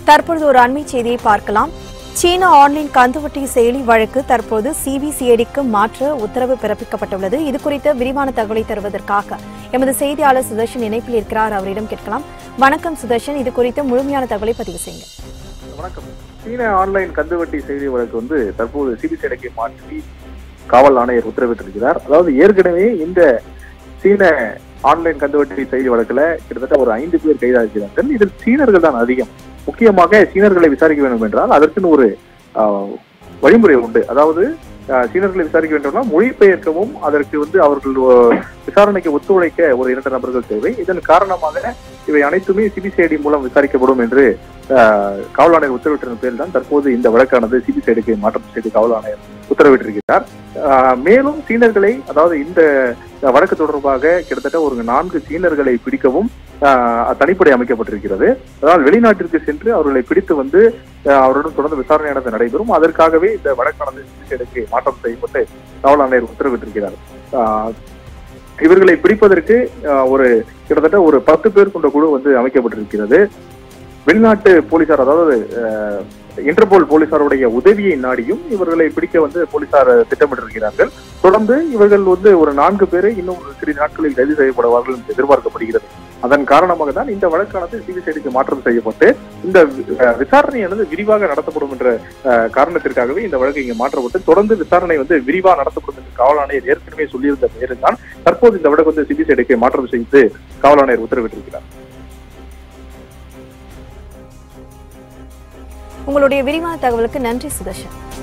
தற்பொழுது ஒரு அண்மை செய்தியை பார்க்கலாம் சீன ஆன்லைன் கந்துவட்டி செயலி வழக்கு தற்போது சிபிசிஐடிக்கு மாற்ற உத்தரவு பிறப்பிக்கப்பட்டுள்ளது இது குறித்த விரிவான தகவலை தருவதற்காக எமது செய்தியாளர் சுதர்ஷன் இணைப்பில் இருக்கிறார் அவரிடம் கேட்கலாம் வணக்கம் சுதர்ஷன் இது குறித்த முழுமையான தகவலை பதிவு செய்யுங்க வணக்கம் சீன ஆன்லைன் கந்துவட்டி செய்தி வழக்கு வந்து தற்போது சிபிசிஐடிக்கு மாற்றி காவல் ஆணையர் உத்தரவிட்டிருக்கிறார் அதாவது ஏற்கனவே இந்த சீன ஆன்லைன் கந்துவட்டி செய்தி வழக்குல கிட்டத்தட்ட ஒரு ஐந்து பேர் கைதாகிறார்கள் இதில் சீனர்கள் தான் அதிகம் முக்கியமாக சீனர்களை விசாரிக்க வேண்டும் என்றால் அதற்குன்னு ஒரு ஆஹ், வழிமுறை உண்டு அதாவது ஆஹ், சீனர்களை விசாரிக்க வேண்டும்னா மொழிபெயர்க்கவும் அதற்கு வந்து அவர்கள் ஆஹ், விசாரணைக்கு ஒத்துழைக்க ஒரு இரண்டு நபர்கள் தேவை இதன் காரணமாக இவை அனைத்துமே சிபிசிஐடி மூலம் விசாரிக்கப்படும் என்று ஆஹ், காவல் ஆணையர் உத்தரவிட்டிருந்த பேரில் தான் தற்போது இந்த வழக்கானது சிபிசிஐடிக்கு மாற்றம் செய்து காவல் ஆணையர் உத்தரவிட்டிருக்கிறார் ஆஹ், மேலும் சீனர்களை அதாவது இந்த வழக்கு தொடர்பாக கிட்டத்தட்ட ஒரு நான்கு சீனர்களை பிடிக்கவும் ஆஹ், தனிப்படை அமைக்கப்பட்டிருக்கிறது அதனால் வெளிநாட்டிற்கு சென்று அவர்களை பிடித்து வந்து ஆஹ், அவருடன் தொடர்ந்து விசாரணையானது நடைபெறும் அதற்காகவே இந்த வழக்கானது சிபிசிஐடிக்கு மாற்றம் செய்யப்பட்டு காவல் ஆணையர் உத்தரவிட்டிருக்கிறார் ஆஹ், இவர்களை பிடிப்பதற்கு ஆஹ், ஒரு கிட்டத்தட்ட ஒரு பத்து பேர் கொண்ட குழு வந்து அமைக்கப்பட்டிருக்கிறது வெளிநாட்டு போலீசார் அதாவது அஹ், இன்டர்போல் போலீசாருடைய உதவியை நாடியும் இவர்களை பிடிக்க வந்து போலீசார் திட்டமிட்டிருக்கிறார்கள் தொடர்ந்து இவர்கள் வந்து ஒரு நான்கு பேரை இன்னும் ஒரு சிறிது நாட்களில் கைது செய்யப்படுவார்கள் என்று எதிர்பார்க்கப்படுகிறது அதன் காரணமாக தான் இந்த வழக்கானது சிபிசிஐடிக்கு மாற்றம் செய்யப்பட்டு இந்த அஹ், விசாரணையானது விரிவாக நடத்தப்படும் என்ற அஹ், காரணத்திற்காகவே இந்த வழக்கு இங்கே மாற்றப்பட்டு தொடர்ந்து விசாரணை வந்து விரிவாக நடத்தப்படும் என்று காவல் ஆணையர் ஏற்கனவே சொல்லியிருந்த பேரில் தான் தற்போது இந்த வழக்கு வந்து சிபிசிஐடிக்கு மாற்றம் செய்து காவல் ஆணையர் உத்தரவிட்டிருக்கிறார் உங்களுடைய விரிவான தகவலுக்கு நன்றி சுதர்ஷன்